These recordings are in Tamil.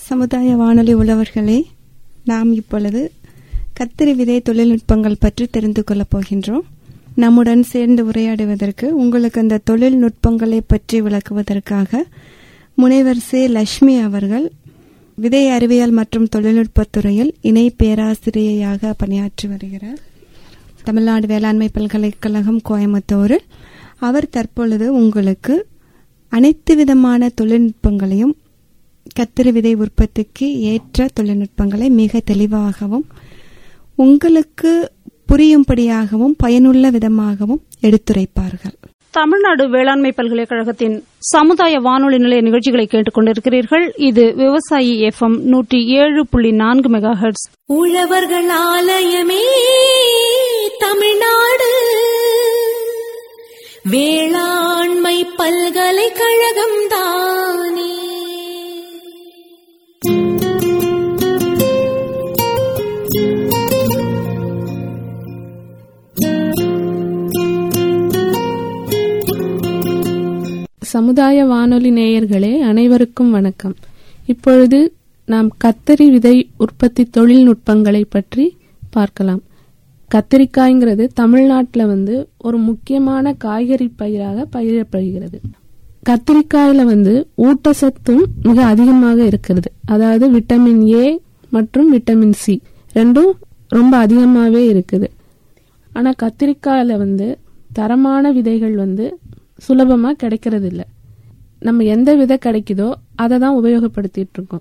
சமுதாய வானொலி உழவர்களே நாம் இப்பொழுது கத்திரி விதை தொழில்நுட்பங்கள் பற்றி தெரிந்து கொள்ளப் போகின்றோம் நம்முடன் சேர்ந்து உரையாடுவதற்கு உங்களுக்கு அந்த தொழில்நுட்பங்களை பற்றி விளக்குவதற்காக முனைவர் சே லட்சுமி அவர்கள் விதை அறிவியல் மற்றும் தொழில்நுட்பத்துறையில் இணை பேராசிரியையாக பணியாற்றி வருகிறார் தமிழ்நாடு வேளாண்மை பல்கலைக்கழகம் கோயம்புத்தூரில் அவர் தற்பொழுது உங்களுக்கு அனைத்து விதமான தொழில்நுட்பங்களையும் கத்திரி விதை உற்பத்திக்கு ஏற்ற தொழில்நுட்பங்களை மிக தெளிவாகவும் உங்களுக்கு புரியும்படியாகவும் பயனுள்ள விதமாகவும் எடுத்துரைப்பார்கள் தமிழ்நாடு வேளாண்மை பல்கலைக்கழகத்தின் சமுதாய வானொலி நிலைய நிகழ்ச்சிகளை கேட்டுக் கொண்டிருக்கிறீர்கள் இது விவசாயி எஃப்எம் நூற்றி ஏழு புள்ளி நான்கு மெகா ஹெர்ட்ஸ் உழவர்கள் ஆலயமே தமிழ்நாடு வேளாண்மை பல்கலைக்கழகம் தானே சமுதாய வானொலி நேயர்களே அனைவருக்கும் வணக்கம் இப்பொழுது நாம் கத்தரி விதை உற்பத்தி தொழில்நுட்பங்களை பற்றி பார்க்கலாம் கத்திரிக்காய்ங்கிறது தமிழ்நாட்டில் வந்து ஒரு முக்கியமான காய்கறி பயிராக பயிரப்படுகிறது கத்திரிக்காயில வந்து ஊட்டச்சத்தும் மிக அதிகமாக இருக்கிறது அதாவது விட்டமின் ஏ மற்றும் விட்டமின் சி ரெண்டும் ரொம்ப அதிகமாகவே இருக்குது ஆனா கத்திரிக்காயில வந்து தரமான விதைகள் வந்து சுலபமா கிடைக்கிறது இல்ல நம்ம எந்த விதை கிடைக்குதோ அதை தான் உபயோகப்படுத்திட்டு இருக்கோம்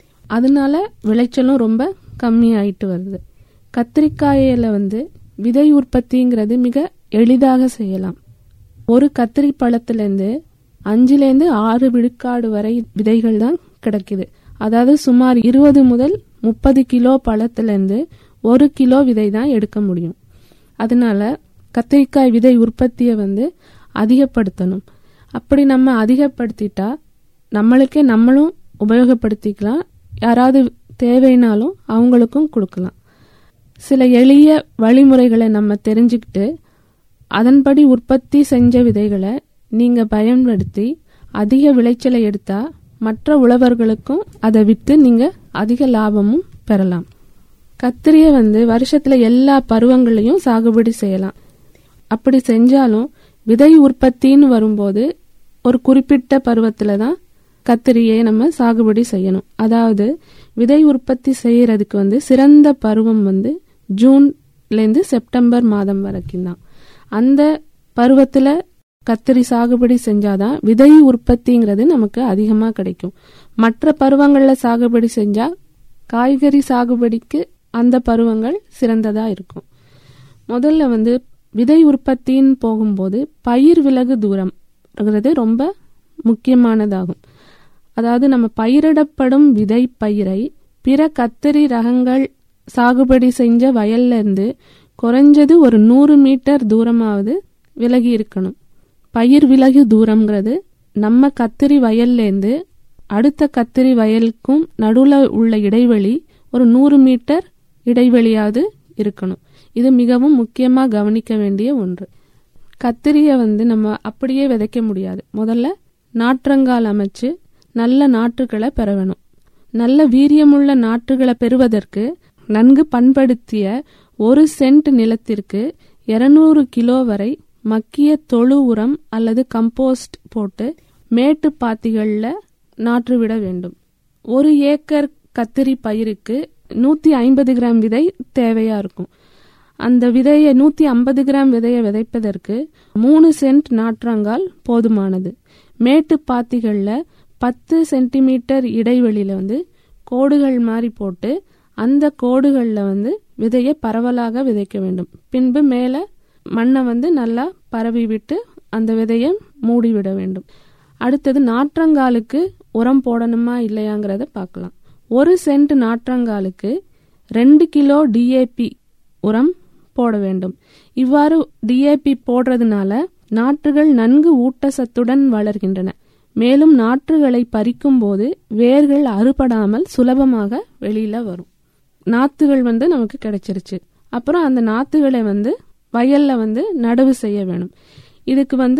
அதனால விளைச்சலும் ரொம்ப கம்மியாயிட்டு வருது கத்திரிக்காயில வந்து விதை உற்பத்திங்கிறது மிக எளிதாக செய்யலாம் ஒரு கத்திரி பழத்திலேருந்து அஞ்சுலேருந்து ஆறு விழுக்காடு வரை விதைகள் தான் கிடைக்குது அதாவது சுமார் இருபது முதல் முப்பது கிலோ பழத்திலேருந்து ஒரு கிலோ விதை தான் எடுக்க முடியும் அதனால கத்திரிக்காய் விதை உற்பத்தியை வந்து அதிகப்படுத்தணும் அப்படி நம்ம அதிகப்படுத்திட்டா நம்மளுக்கே நம்மளும் உபயோகப்படுத்திக்கலாம் யாராவது தேவைனாலும் அவங்களுக்கும் கொடுக்கலாம் சில எளிய வழிமுறைகளை நம்ம தெரிஞ்சுக்கிட்டு அதன்படி உற்பத்தி செஞ்ச விதைகளை நீங்க பயன்படுத்தி அதிக விளைச்சலை எடுத்தா மற்ற உழவர்களுக்கும் அதை விற்று நீங்க அதிக லாபமும் பெறலாம் கத்திரிய வந்து வருஷத்துல எல்லா பருவங்களையும் சாகுபடி செய்யலாம் அப்படி செஞ்சாலும் விதை உற்பத்தின்னு வரும்போது ஒரு குறிப்பிட்ட பருவத்துல தான் கத்திரியை நம்ம சாகுபடி செய்யணும் அதாவது விதை உற்பத்தி செய்யறதுக்கு வந்து சிறந்த பருவம் வந்து ஜூன்லேருந்து செப்டம்பர் மாதம் வரைக்கும் தான் அந்த பருவத்துல கத்திரி சாகுபடி செஞ்சாதான் விதை உற்பத்திங்கிறது நமக்கு அதிகமா கிடைக்கும் மற்ற பருவங்கள்ல சாகுபடி செஞ்சா காய்கறி சாகுபடிக்கு அந்த பருவங்கள் சிறந்ததா இருக்கும் முதல்ல வந்து விதை உற்பத்தின்னு போகும்போது பயிர் விலகு தூரம்ங்கிறது ரொம்ப முக்கியமானதாகும் அதாவது நம்ம பயிரிடப்படும் விதை பயிரை பிற கத்தரி ரகங்கள் சாகுபடி செஞ்ச வயல்ல இருந்து குறைஞ்சது ஒரு நூறு மீட்டர் தூரமாவது விலகி இருக்கணும் பயிர் விலகு தூரம்ங்கிறது நம்ம கத்திரி வயல்லேருந்து அடுத்த கத்திரி வயலுக்கும் நடுவுல உள்ள இடைவெளி ஒரு நூறு மீட்டர் இடைவெளியாவது இருக்கணும் இது மிகவும் முக்கியமா கவனிக்க வேண்டிய ஒன்று கத்திரிய வந்து நம்ம அப்படியே விதைக்க முடியாது முதல்ல நாற்றங்கால் அமைச்சு நல்ல நாற்றுகளை பெற வேணும் நல்ல வீரியமுள்ள நாற்றுகளை பெறுவதற்கு நன்கு பண்படுத்திய ஒரு சென்ட் நிலத்திற்கு இருநூறு கிலோ வரை மக்கிய தொழு உரம் அல்லது கம்போஸ்ட் போட்டு மேட்டு பாத்திகள்ல நாற்று விட வேண்டும் ஒரு ஏக்கர் கத்திரி பயிருக்கு நூத்தி ஐம்பது கிராம் விதை தேவையா இருக்கும் அந்த விதையை நூத்தி ஐம்பது கிராம் விதையை விதைப்பதற்கு மூணு சென்ட் நாற்றங்கால் போதுமானது மேட்டு பாத்திகள்ல பத்து சென்டிமீட்டர் இடைவெளியில வந்து கோடுகள் மாதிரி போட்டு அந்த கோடுகள்ல வந்து விதையை பரவலாக விதைக்க வேண்டும் பின்பு மேல மண்ணை வந்து நல்லா பரவி விட்டு அந்த விதையை மூடி விட வேண்டும் அடுத்தது நாற்றங்காலுக்கு உரம் போடணுமா இல்லையாங்கிறத பார்க்கலாம் ஒரு சென்ட் நாற்றங்காலுக்கு ரெண்டு கிலோ டிஏபி உரம் போட வேண்டும் இவ்வாறு டிஏபி போடுறதுனால நாற்றுகள் நன்கு ஊட்டச்சத்துடன் வளர்கின்றன மேலும் நாற்றுகளை பறிக்கும் போது வேர்கள் அறுபடாமல் சுலபமாக வெளியில வரும் நாத்துகள் வந்து நமக்கு கிடைச்சிருச்சு அப்புறம் அந்த நாத்துகளை வந்து வயல்ல வந்து நடவு செய்ய வேணும் இதுக்கு வந்து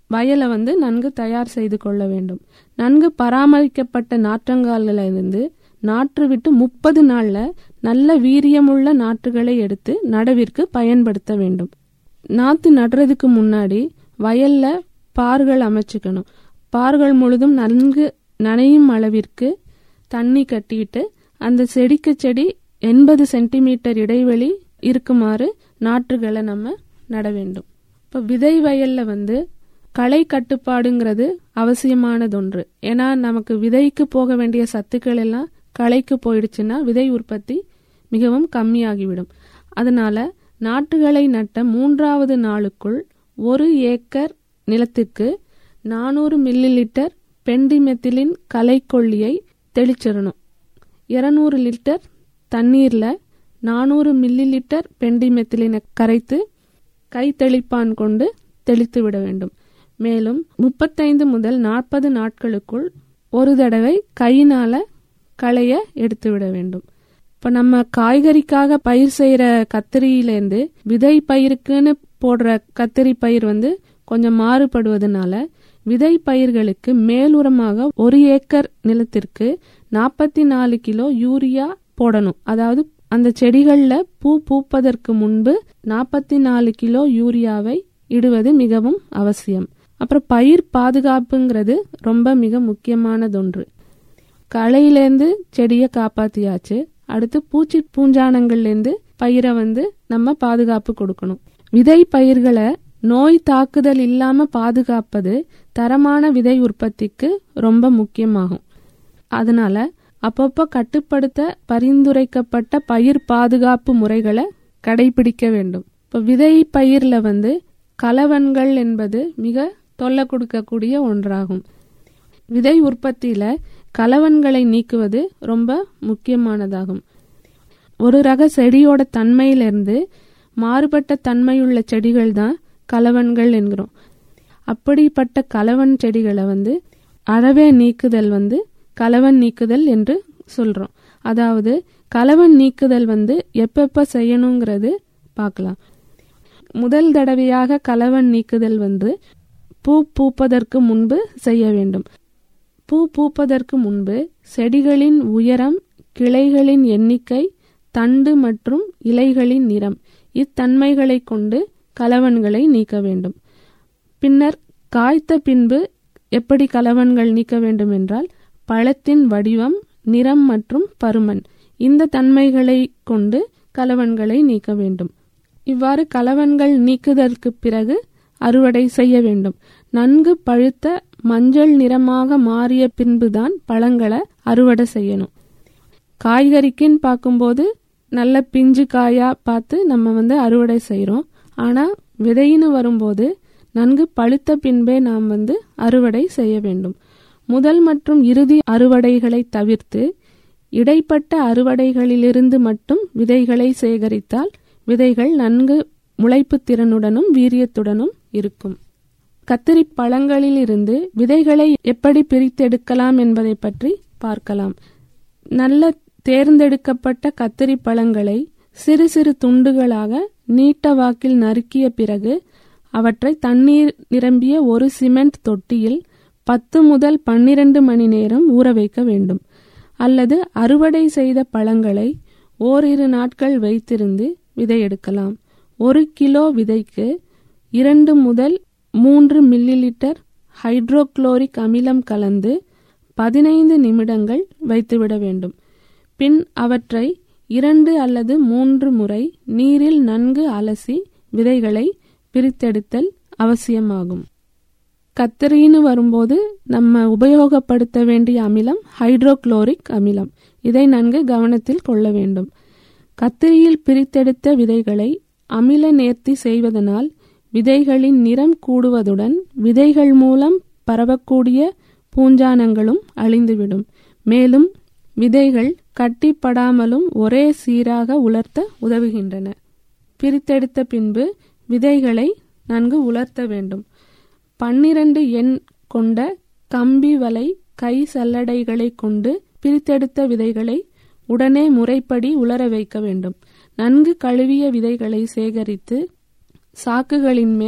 வயலை வந்து நன்கு தயார் செய்து கொள்ள வேண்டும் நன்கு பராமரிக்கப்பட்ட நாற்றங்காலிலிருந்து நாற்று விட்டு முப்பது நாள்ல நல்ல வீரியமுள்ள நாற்றுகளை எடுத்து நடவிற்கு பயன்படுத்த வேண்டும் நாத்து நடுறதுக்கு முன்னாடி வயல்ல பார்கள் அமைச்சுக்கணும் பார்கள் முழுதும் நன்கு நனையும் அளவிற்கு தண்ணி கட்டிட்டு அந்த செடிக்கு செடி எண்பது சென்டிமீட்டர் இடைவெளி இருக்குமாறு நாற்றுகளை நம்ம நட வேண்டும் இப்ப விதை வயல்ல வந்து களை கட்டுப்பாடுங்கிறது அவசியமானது ஒன்று ஏன்னா நமக்கு விதைக்கு போக வேண்டிய சத்துக்கள் எல்லாம் களைக்கு போயிடுச்சுன்னா விதை உற்பத்தி மிகவும் கம்மியாகிவிடும் அதனால நாற்றுகளை நட்ட மூன்றாவது நாளுக்குள் ஒரு ஏக்கர் நிலத்திற்கு நானூறு மில்லி லிட்டர் பெண்டிமெத்திலின் களைக்கொல்லியை தெளிச்சிடணும் இருநூறு லிட்டர் தண்ணீர்ல நானூறு மில்லி லிட்டர் பெண்டிமெத்திலினை கரைத்து கை தெளிப்பான் கொண்டு தெளித்து விட வேண்டும் மேலும் முப்பத்தைந்து முதல் நாற்பது நாட்களுக்குள் ஒரு தடவை கையினால களைய எடுத்து விட வேண்டும் இப்ப நம்ம காய்கறிக்காக பயிர் செய்யற கத்திரியிலேருந்து விதை பயிருக்குன்னு போடுற கத்திரி பயிர் வந்து கொஞ்சம் மாறுபடுவதனால விதை பயிர்களுக்கு மேலுரமாக ஒரு ஏக்கர் நிலத்திற்கு நாற்பத்தி நாலு கிலோ யூரியா போடணும் அதாவது அந்த செடிகள்ல பூ பூப்பதற்கு முன்பு நாற்பத்தி நாலு கிலோ யூரியாவை இடுவது மிகவும் அவசியம் அப்புறம் பயிர் பாதுகாப்புங்கிறது ரொம்ப மிக முக்கியமானதொன்று களையிலேருந்து செடியை காப்பாத்தியாச்சு அடுத்து பூச்சி பூஞ்சானங்கள்லேருந்து பயிரை வந்து நம்ம பாதுகாப்பு கொடுக்கணும் விதை பயிர்களை நோய் தாக்குதல் இல்லாம பாதுகாப்பது தரமான விதை உற்பத்திக்கு ரொம்ப முக்கியமாகும் அதனால அப்பப்போ கட்டுப்படுத்த பரிந்துரைக்கப்பட்ட பயிர் பாதுகாப்பு முறைகளை கடைபிடிக்க வேண்டும் இப்ப விதை பயிர்ல வந்து கலவன்கள் என்பது மிக தொல்லை கொடுக்கக்கூடிய ஒன்றாகும் விதை உற்பத்தியில கலவன்களை நீக்குவது ரொம்ப முக்கியமானதாகும் ஒரு ரக செடியோட தன்மையிலிருந்து மாறுபட்ட தன்மையுள்ள செடிகள் தான் கலவன்கள் என்கிறோம் அப்படிப்பட்ட கலவன் செடிகளை வந்து அறவே நீக்குதல் வந்து கலவன் நீக்குதல் என்று சொல்றோம் அதாவது கலவன் நீக்குதல் வந்து எப்பப்ப செய்யணுங்கிறது பார்க்கலாம் முதல் தடவையாக கலவன் நீக்குதல் வந்து பூ பூப்பதற்கு முன்பு செய்ய வேண்டும் பூ பூப்பதற்கு முன்பு செடிகளின் உயரம் கிளைகளின் எண்ணிக்கை தண்டு மற்றும் இலைகளின் நிறம் இத்தன்மைகளை கொண்டு கலவன்களை நீக்க வேண்டும் பின்னர் காய்த்த பின்பு எப்படி கலவன்கள் நீக்க வேண்டும் என்றால் பழத்தின் வடிவம் நிறம் மற்றும் பருமன் இந்த தன்மைகளை கொண்டு கலவன்களை நீக்க வேண்டும் இவ்வாறு கலவன்கள் நீக்குதற்கு பிறகு அறுவடை செய்ய வேண்டும் நன்கு பழுத்த மஞ்சள் நிறமாக மாறிய பின்புதான் பழங்களை அறுவடை செய்யணும் காய்கறிக்குன்னு பார்க்கும்போது நல்ல பிஞ்சு காயா பார்த்து நம்ம வந்து அறுவடை செய்கிறோம் ஆனா விதைன்னு வரும்போது நன்கு பழுத்த பின்பே நாம் வந்து அறுவடை செய்ய வேண்டும் முதல் மற்றும் இறுதி அறுவடைகளை தவிர்த்து இடைப்பட்ட அறுவடைகளிலிருந்து மட்டும் விதைகளை சேகரித்தால் விதைகள் நன்கு முளைப்பு திறனுடனும் வீரியத்துடனும் இருக்கும் கத்திரி பழங்களிலிருந்து விதைகளை எப்படி பிரித்தெடுக்கலாம் என்பதை பற்றி பார்க்கலாம் நல்ல தேர்ந்தெடுக்கப்பட்ட கத்திரி பழங்களை சிறு சிறு துண்டுகளாக நீட்ட வாக்கில் நறுக்கிய பிறகு அவற்றை தண்ணீர் நிரம்பிய ஒரு சிமெண்ட் தொட்டியில் பத்து முதல் பன்னிரண்டு மணி நேரம் ஊற வைக்க வேண்டும் அல்லது அறுவடை செய்த பழங்களை ஓரிரு நாட்கள் வைத்திருந்து விதை எடுக்கலாம் ஒரு கிலோ விதைக்கு இரண்டு முதல் மூன்று மில்லி லிட்டர் ஹைட்ரோகுளோரிக் அமிலம் கலந்து பதினைந்து நிமிடங்கள் வைத்துவிட வேண்டும் பின் அவற்றை இரண்டு அல்லது மூன்று முறை நீரில் நன்கு அலசி விதைகளை பிரித்தெடுத்தல் அவசியமாகும் கத்தரின்னு வரும்போது நம்ம உபயோகப்படுத்த வேண்டிய அமிலம் ஹைட்ரோகுளோரிக் அமிலம் இதை நன்கு கவனத்தில் கொள்ள வேண்டும் கத்திரியில் பிரித்தெடுத்த விதைகளை அமில நேர்த்தி செய்வதனால் விதைகளின் நிறம் கூடுவதுடன் விதைகள் மூலம் பரவக்கூடிய பூஞ்சானங்களும் அழிந்துவிடும் மேலும் விதைகள் கட்டிப்படாமலும் ஒரே சீராக உலர்த்த உதவுகின்றன பிரித்தெடுத்த பின்பு விதைகளை நன்கு உலர்த்த வேண்டும் பன்னிரண்டு எண் கொண்ட கம்பி வலை கை சல்லடைகளை கொண்டு பிரித்தெடுத்த விதைகளை உடனே முறைப்படி உலர வைக்க வேண்டும் நன்கு கழுவிய விதைகளை சேகரித்து சாக்குகளின் மேல்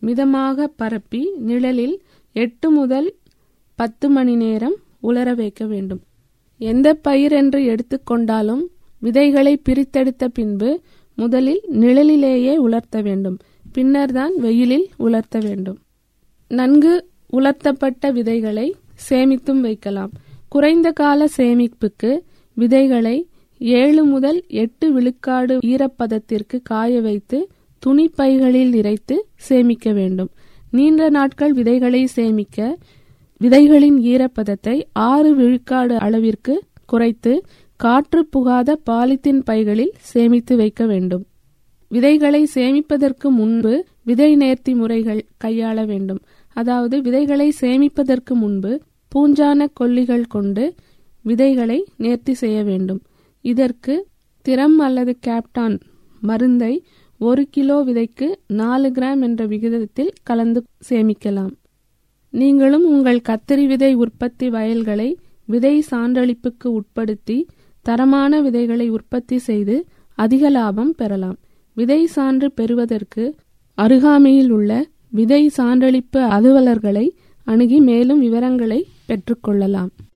மிதமாக பரப்பி நிழலில் எட்டு முதல் பத்து மணி நேரம் உலர வைக்க வேண்டும் எந்த பயிர் என்று எடுத்துக்கொண்டாலும் விதைகளை பிரித்தெடுத்த பின்பு முதலில் நிழலிலேயே உலர்த்த வேண்டும் பின்னர்தான் வெயிலில் உலர்த்த வேண்டும் நன்கு உலர்த்தப்பட்ட விதைகளை சேமித்தும் வைக்கலாம் குறைந்த கால சேமிப்புக்கு விதைகளை ஏழு முதல் எட்டு விழுக்காடு ஈரப்பதத்திற்கு காய வைத்து துணி பைகளில் நிறைத்து சேமிக்க வேண்டும் நீண்ட நாட்கள் விதைகளை சேமிக்க விதைகளின் ஈரப்பதத்தை ஆறு விழுக்காடு அளவிற்கு குறைத்து காற்று புகாத பாலித்தீன் பைகளில் சேமித்து வைக்க வேண்டும் விதைகளை சேமிப்பதற்கு முன்பு விதை நேர்த்தி முறைகள் கையாள வேண்டும் அதாவது விதைகளை சேமிப்பதற்கு முன்பு பூஞ்சான கொல்லிகள் கொண்டு விதைகளை நேர்த்தி செய்ய வேண்டும் இதற்கு திறம் அல்லது கேப்டான் மருந்தை ஒரு கிலோ விதைக்கு நாலு கிராம் என்ற விகிதத்தில் கலந்து சேமிக்கலாம் நீங்களும் உங்கள் கத்திரி விதை உற்பத்தி வயல்களை விதை சான்றளிப்புக்கு உட்படுத்தி தரமான விதைகளை உற்பத்தி செய்து அதிக லாபம் பெறலாம் விதை சான்று பெறுவதற்கு அருகாமையில் உள்ள விதை சான்றளிப்பு அலுவலர்களை அணுகி மேலும் விவரங்களை பெற்றுக்கொள்ளலாம்